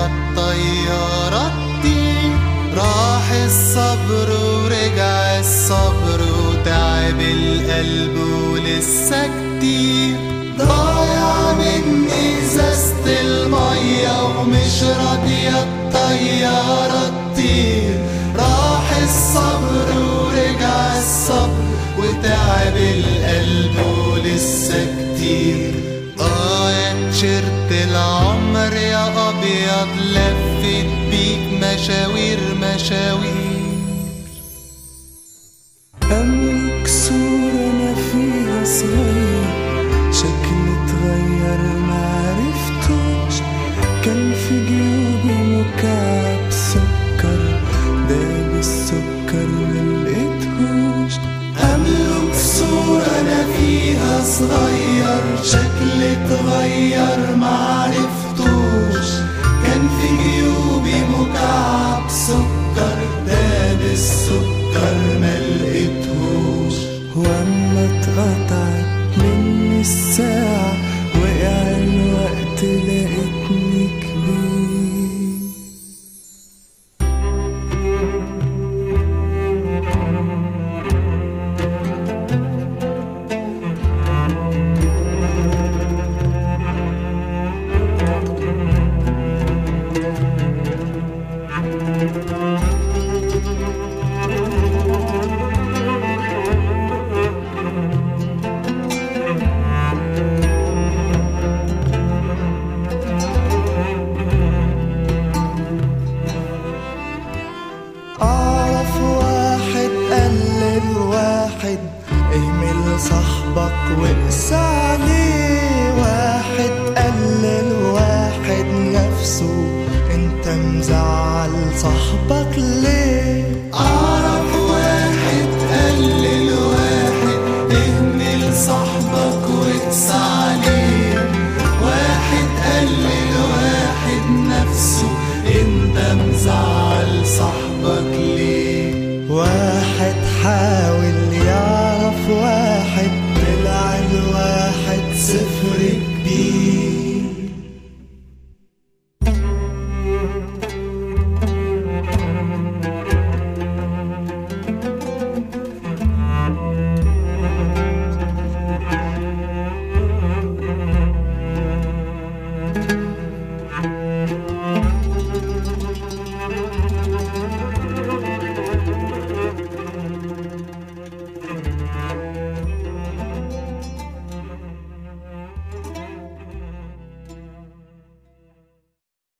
يا الطيارة تطير راح الصبر ورجع الصبر وتعب القلب ولسه كتير ضايع مني ازازة المية ومش راضية الطيارة تطير راح الصبر ورجع الصبر وتعب القلب ولسه كتير اه يا تيشيرت العمر يا ابيض لفت بيك مشاوير مشاوير أملك صورة أنا فيها صغير شكلي اتغير معرفتوش كان في جيوبي مكعب سكر داب السكر ملقتهوش أملك صورة أنا فيها صغير شكلي اتغير معرفتوش كان في جيوبي مكعب سكر داب السكر ملقتهوش وأما اتقطعت مني الساعة وقع الوقت لقيتني كبير أعرف واحد قلل واحد اهمل صاحبك واقسى عليه واحد قلل واحد نفسه انت مزعل صاحبك ليه أعرف واحد قلل واحد اهمل صاحبك واقسى عليه واحد قلل واحد نفسه انت مزعل صاحبك ليه واحد حاول يعرف واحد